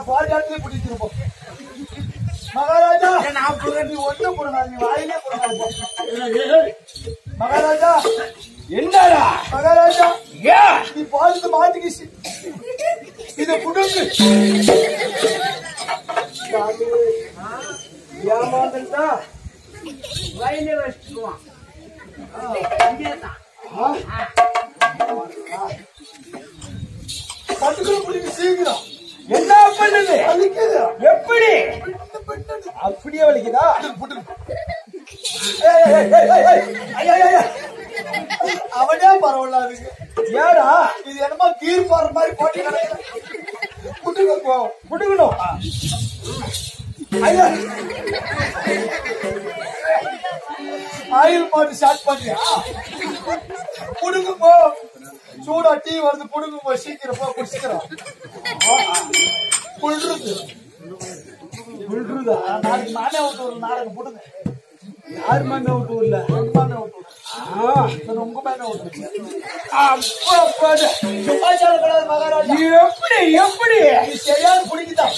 நான் பாதி இடத்துல பிடிச்சிருப்போம் மகாராஜா நான் புடுங்க நீ ஒண்ணு போடுங்க நீ வாயிலே போடுங்க மகாராஜா என்னடா மகாராஜா ஏன் நீ பாலத்து மாட்டிக்கிச்சு இத புடுங்கு ஏமாந்தா வயலே வச்சுக்குவான் பட்டுக்குள்ள புடிங்க சீக்கிரம் என்ன பண்ணுது வலிக்குது எப்படி அப்படியே வலிக்குதா ஏய், ஏய், ஏய், ஏய், ஏய். ஐயா, ஐயா, ஐயா. அவனே பரவாயில்ல அதுக்கு ஏடா இது என்னமோ கீர் போற மாதிரி போட்டு கிடையாது புட்டுங்க போ புடுங்கணும் ஐயா ஆயில் மாட்டு ஸ்டார்ட் பண்ணியா புடுங்க போ சூடா டீ வருது புடுங்க போ சீக்கிரம் போ குடிச்சுக்கிறோம் புல்றது புல்றதா நாளைக்கு நானே விட்டு ஒரு நாடகம் புடுங்க யார் மண்ண விட்டு இல்ல உங்க மேல விட்டு சரி, உங்க மேல விட்டு அப்பா பாரு. சும்மா சொல்லக்கூடாது மகாராஜா எப்படி எப்படி நீ சரியான குடிக்குதான்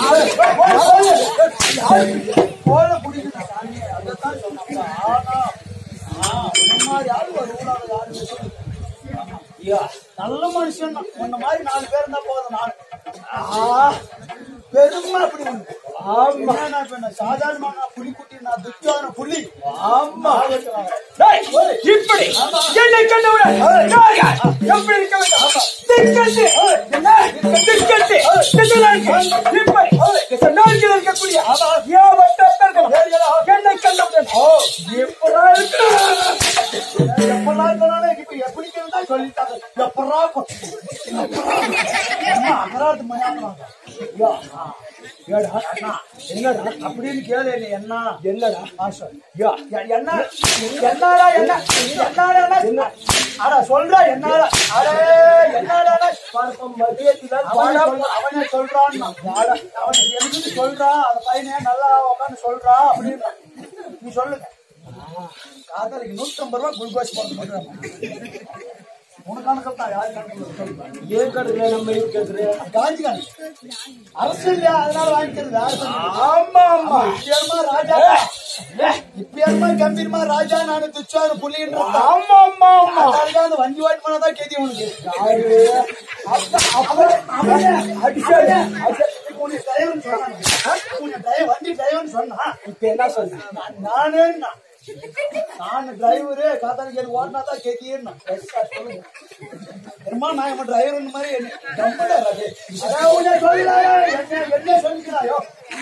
போல குடிக்குதான் சாமி அதான் சொன்னாங்க ஆனா ஆ, இந்த மாதிரி யாரும் ஒரு ஊடால யாரும் சொல்லு. ஐயா நல்ல மனுஷன் தான். உன்ன மாதிரி நாலு பேர் இருந்தா போதும் நான் ஆ, பெருமை அப்படி ஒண்ணு ஆமா நான் இப்ப என்ன சாதாரணமான புலி குட்டி நான் துச்சாதன புலி ஆமா ஆகட்டும். டேய், இப்படி என்னை கண்டவுடன் நான் யார்? எப்படி இருக்க வேண்டும்? திக்கட்டு. என்ன? திக்கட்டு. திக்கலாக்கு. இப்படி. இந்த நான்கில் இருக்கக்கூடிய ஏவட்ட பெண்கள் என்னை கண்டவுடன் எப்படா இருக்கு? எப்படா இருக்கணும்னு இப்ப எப்படி இருக்குன்னு சொல்லிட்டாங்க எப்படா கொ- எப்படா? அம்மா, அகராத்து மயாமனாங்க. ஐயா, ஏடா, என்னடா அப்படின்னு கேளு நீ என்ன என்னடா ஆஷா யா, எ- என்ன என்னடா என்ன என்னடா என்ன அட சொல்றா என்னடா அடே என்னடா பார்ப்போம் மதியத்தில் அவனே சொல்ற- அவனே சொல்றான் அவன் எழுதி சொல்றான் அந்த பையனே நல்லா உட்காந்து சொல்றான் அப்படின்னு நீ சொல்லுங்க காதலுக்கு நூத்தி ஐம்பது ரூபாய் குளுக்கோஸ் போட்டு பண்றாங்க உனக்கு கணக்கு தான் யாரு கணக்கு சொல்லுங்க ஏன் கடுக்கல நம்ம இருக்கிறது காஞ்சி கணக்கு அரசு இல்லையா அதனால வாங்கிக்கிறது யாரு சொன்னது? ஆமா ஆமா இப்பயமா ராஜா இப்பயமா கம்பீரமா ராஜா நானு துச்சாரு புலின்ற ஆமா ஆமா ஆமா அந்த வண்டி வாட்டி போனதான் கேதி உனக்கு யாரு அப்ப- அவன் அவனே அடிச்சாரு. உன்னை டிரைவர்னு சொன்னான். ஆ? உன்னை டிரை- வண்டி டிரைவர்னு சொன்னான். இப்ப என்ன சொல்ற நான் நானே நான். நான் டிரைவரு காத்தாடி கேட்டு ஓட்டினா தான் கேட்கிறேன் சொல்லுங்க அம்மா நான் இவன் டிரைவர் மாதிரி என்ன கம்பெனி அதான் உன்னை சொல்லிடாயோ என்ன என்ன சொல்லிக்கிறாயோ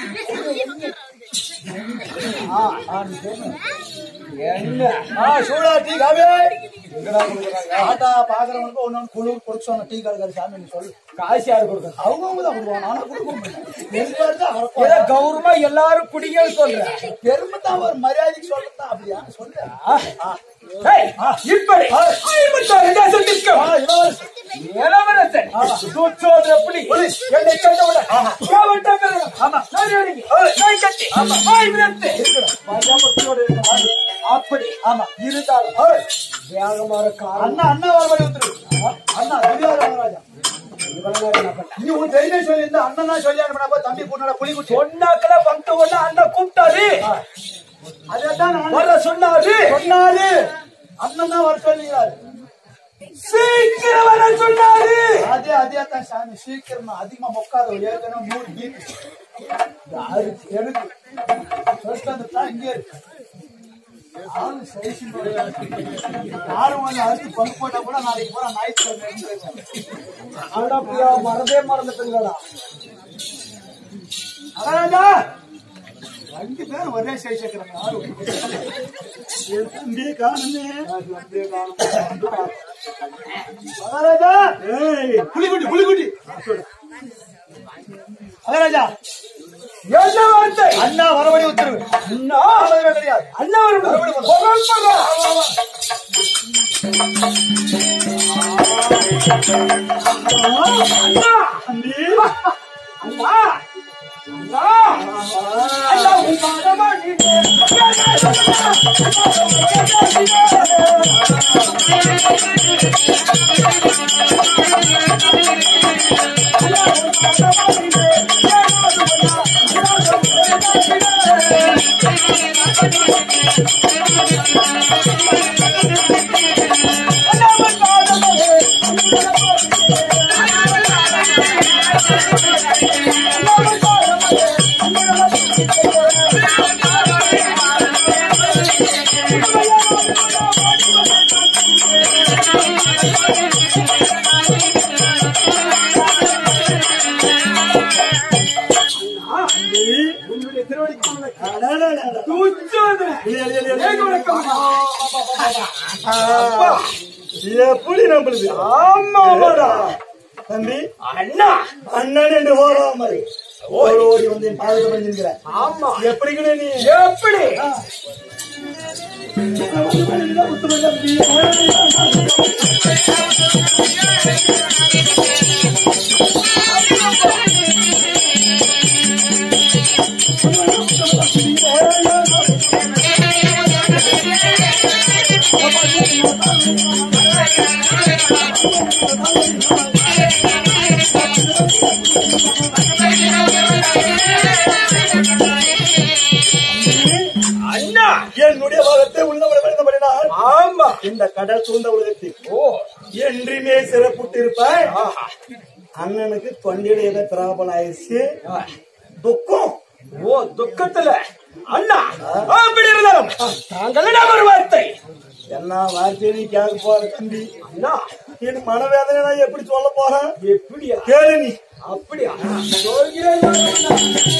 ஆ ஆ நீ சொல்லு. என்ன ஆ சூடா டீ காவே எங்கடா கொடுக்குறாங்க ஆட்டா பாக்குறவனுக்கு ஒன்னு குழு கொடுத்து டீ கடைக்கார சாமி நீ சொல்லு காசு யாரு கொடுக்குறாங்க அவங்கவுங்க தான் கொடுப்பாங்க நானும் கொடுக்க முடியும் பெருமை தான் ஏதோ வரப்போறேன். கௌரவமா எல்லாரும் குடிங்கன்னு சொல்ற பெருமை தான் ஒரு மரியாதைக்கு சொல்லத்தான் அப்படியா சொல்லு ஆ. ஏய், இப்படி ஐம்பத்தாறு தேசத்திற்கு ஆ, இளவரசி. இளவரசன் சூச்சோதர புலி என்னை கண்டவுடன் மாவட்ட பெருமை. நான் இறங்கி, நான் கட்டி, வாய் விரட்டு. மரியாதையோடு இருக்க ஆளு. அப்படி ஆமா இருந்தாலும் வேகமான காலம் அண்ணா அண்ணா வரபடி வந்துரு அண்ணா துரியோதன ராஜா நீ உன் தெரியுமே சொல்லி இருந்தா அண்ணனா சொல்லி அனுப்பினா தம்பி பொண்ணோட புலி குட்டி சொன்னாக்கல வந்து ஒண்ணு அண்ணன் கூப்பிட்டாரு அதான் நான் வர சொன்னாரு சொன்னாரு அண்ணன் தான் வர சொல்லுகிறாரு சீக்கிரம் வர சொன்னாரு அதே அதே தான் சாமி சீக்கிரமா அதிகமா மொக்காத ஏற்கனவே நூறு பீட் யாரு எனக்கு ஃபர்ஸ்ட் அந்த தான் இங்கே இருக்கு ஆளு சைஸ் யாரும் வந்து அறுத்து பங்கு போட்டா கூட நாளைக்கு போற ஞாயிற்றுக்கிழமை ஆனா பிரியா மறந்தே மறந்துட்டுங்களா மகாராஜா ரெண்டு பேரும் ஒரே சைஸ் இருக்கிறாங்க யாரும் காணுமே மகாராஜா புலிகுட்டி புலிகுட்டி மகாராஜா என்ன வார்த்தை அண்ணா வரவழி உத்தரவு அண்ணா ஆளுநர் கிடையாது அண்ணா ஒரு மறுபடி போடு. புகழ் புகழ். அண்ணா அண்ணா அண்ணா அண்ணா உன் மகமா நீ ஆ உன்னுடைய திருவடிக்கு அடடடடட. துச்சோதனை. இல்ல, இல்ல, இல்ல, இல்ல. ஏக வணக்கம். அப்பா, எப்படி நம்புறது ஆமாடா. தம்பி அண்ணா அண்ணன் என்று ஓடாமல் ஓடி ஓடி வந்து என் பாதத்தை பண்ணிருக்கிற ஆமா எப்படிங்கண்ணே நீ எப்படி அண்ணா என்னுடைய பாகத்தை உள்ளவரை மனிதபடினால் ஆமா இந்த கடல் சூழ்ந்த உலகத்தில் ஓ என்றுமே சிறப்புட்டிருப்பாய் அண்ணனுக்கு தொண்டையில ஏதோ பிராபலம் ஆயிடுச்சு துக்கம் ஓ துக்கத்துல அண்ணா அப்படி இருந்தாலும் தாங்களிடம் ஒரு வார்த்தை என்ன வார்த்தையை நீ கேட்க போற தம்பி அண்ணா என் மனவேதனை நான் எப்படி சொல்ல போறேன் எப்படியா கேளு நீ அப்படியா சொல்கிறேன் அண்ணா.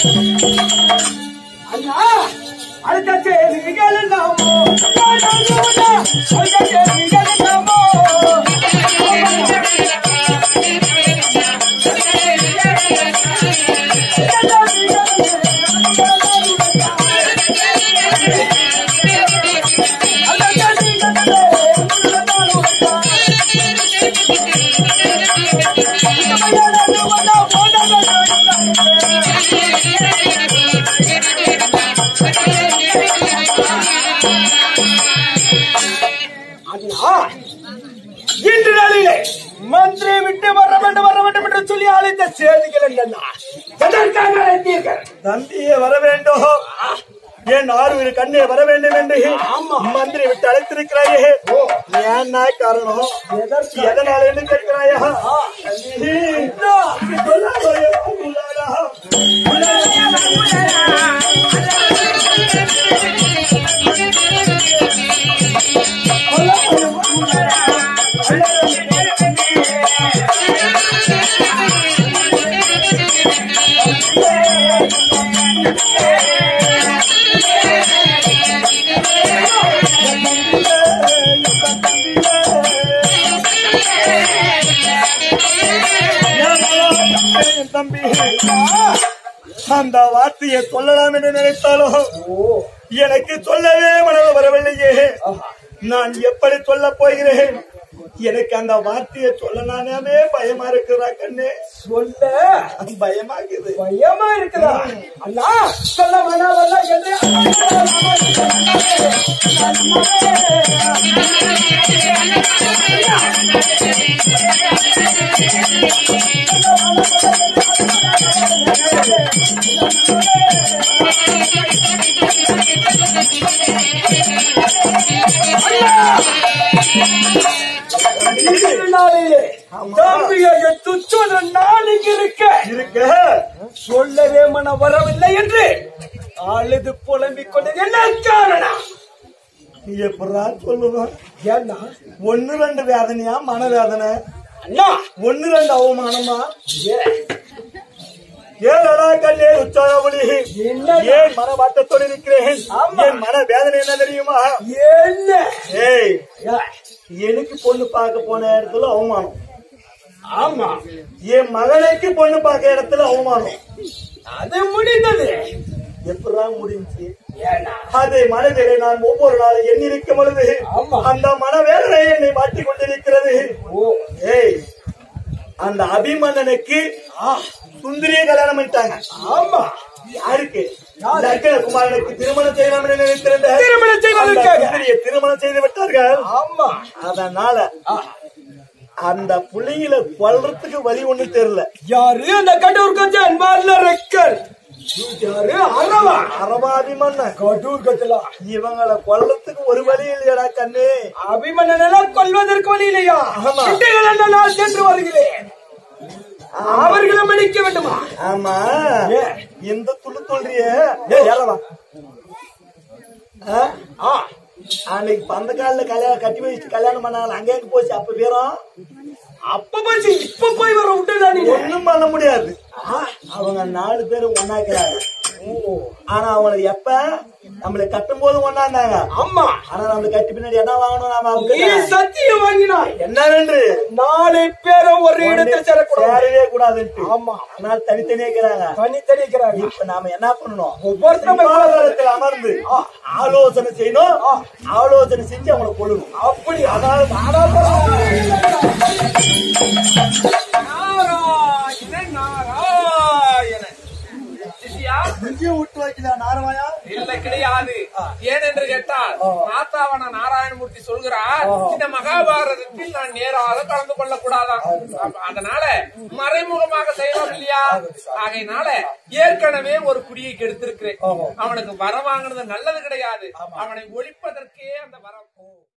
அண்ணா அடுத்த செய்திகள் நாமோ அடுத்த செய்திகள் நாமோ அண்ணா இன்று நாளிலே மந்திரி விட்டு வர வேண்டும் வர வேண்டும் என்று சொல்லி அழைத்த செய்திகள் என்னன்னா எதற்காக அழைத்தீர்கள் தம்பியே வர வேண்டும் என் ஆறு கண்ணே வர வேண்டும் என்று மந்திரி விட்டு அழைத்திருக்கிறாயே ஏன்னா காரணம் எதற்கு எதனால என்று கேட்கிறாயா தம்பி, சொல்லாதே, உள்ளாரா. என் தம்பி அந்த வார்த்தையை சொல்லலாம் என்று நினைத்தாலும் எனக்கு சொல்லவே மனது வரவில்லையே நான் எப்படி சொல்ல போகிறேன் எனக்கு அந்த வார்த்தையை சொல்ல நானே பயமா இருக்கிறா கண்ணே சொல்ல பயமாக்குது பயமா இருக்குதா அண்ணா சொல்ல வேணாமல்ல என்று நாளிலே தம்பியாக துச்சோதன் நான் இங்கு இருக்க இருக்க சொல்லவே மன வரவில்லை என்று அழுது புலம்பிக் கொண்டது என்ன காரணம் நீ எப்படா சொல்லுவான் ஏன்னா ஒன்னு ரெண்டு வேதனையா மனவேதனை அண்ணா ஒன்னு ரெண்டு அவமானமா ஏ, ஏழடா கண்ணே உச்சாவளி என்ன ஏன் மன வாட்டத்தோடு இருக்கிறேன் ஆமா. என் மன வேதனை என்ன தெரியுமா என்ன ஏய் ஏ, எனக்கு பொண்ணு பார்க்க போன இடத்துல அவமானம் ஆமா என் மகனுக்கு பொண்ணு பார்க்க இடத்துல அவமானம் அது முடிந்தது எப்படா முடிஞ்சு ஏன்னா அதை மனதிலே நான் ஒவ்வொரு நாளும் எண்ணிருக்கும் பொழுது ஆமா. அந்த மனவேதனை என்னை மாட்டிக் கொண்டிருக்கிறது ஓ ஏய் அந்த அபிமன்னனுக்கு ஆ, சுந்தரிய கல்யாணம் பண்ணிட்டாங்க ஆமா யாருக்கு லக்ன குமாரனுக்கு திருமணம் செய்யலாம் என்று நினைத்திருந்த திருமணம் செய்வதற்காக. அந்த சுந்தரியை திருமணம் செய்து விட்டார்கள் ஆமா அதனால அந்த புள்ளையில கொல்றதுக்கு வழி ஒண்ணு தெரியல யாரு அந்த கடூர் கொஞ்சம் அன்பார்ல ரெக்கர் யாரு அரவா அரபாபிமன்னன் கடூர் கத்தலா இவங்களை கொல்றதுக்கு ஒரு வழி இல்லையடா கண்ணு அபிமன்னனெல்லாம் கொல்வதற்கு வழி இல்லையா ஆமா. சிட்டைகள் என்ன நான் சென்று வருகிறேன் அவர்களும் அடிக்க வேண்டுமா ஆமா ஏ. இந்த துளு சொல்றிய ஏலவா அன்னைக்கு பந்த காலில் கல்யாணம் கட்டி வச்சு கல்யாணம் பண்ணாங்க அங்க எங்க போச்சு அப்ப பேரும் அப்ப போச்சு இப்ப போய் வர விட்டுதான் நீ ஒண்ணும் பண்ண முடியாது அவங்க நாலு பேரும் ஒன்னாக்குறாங்க ஆனா அவங்களுக்கு எப்ப நம்மள கட்டும் போது ஒன்னாந்தாங்க ஆமா ஆனா நம்மள கட்டி பின்னாடி என்ன வாங்கணும் நாம நீ அவங்க சத்தியம் வாங்கினாய் என்னவென்று நாலு பேரும் ஒரு இடத்தில் சேரக்கூடாது சேரவே கூடாதுன்ட்டு ஆமா அதனால தனித்தனியா இருக்கிறாங்க தனித்தனி இருக்கிறாங்க இப்ப நாம என்ன பண்ணணும் ஒவ்வொருத்தரும் விவாதத்தில் அமர்ந்து ஆலோசனை செய்யணும் ஆலோசனை செஞ்சு அவங்களை கொள்ளணும் அப்படி அதாவது நாடாளுமன்ற நாராயண நாராயண சிஷ்யா இங்கேயும் விட்டு வைக்கல நாரமாயா இல்லை கிடையாது ஏனென்று கேட்டால் மாத்தாவன நாராயணமூர்த்தி சொல்கிறார் இந்த மகாபாரதத்தில் நான் நேராக கலந்து கொள்ள கூடாதாம் அப்ப அதனால மறைமுகமாக செய்யணும் இல்லையா ஆகையினால ஏற்கனவே ஒரு குடியை கெடுத்திருக்கிறேன் அவனுக்கு வரம் வாங்கினது நல்லது கிடையாது அவனை ஒழிப்பதற்கே அந்த வரம்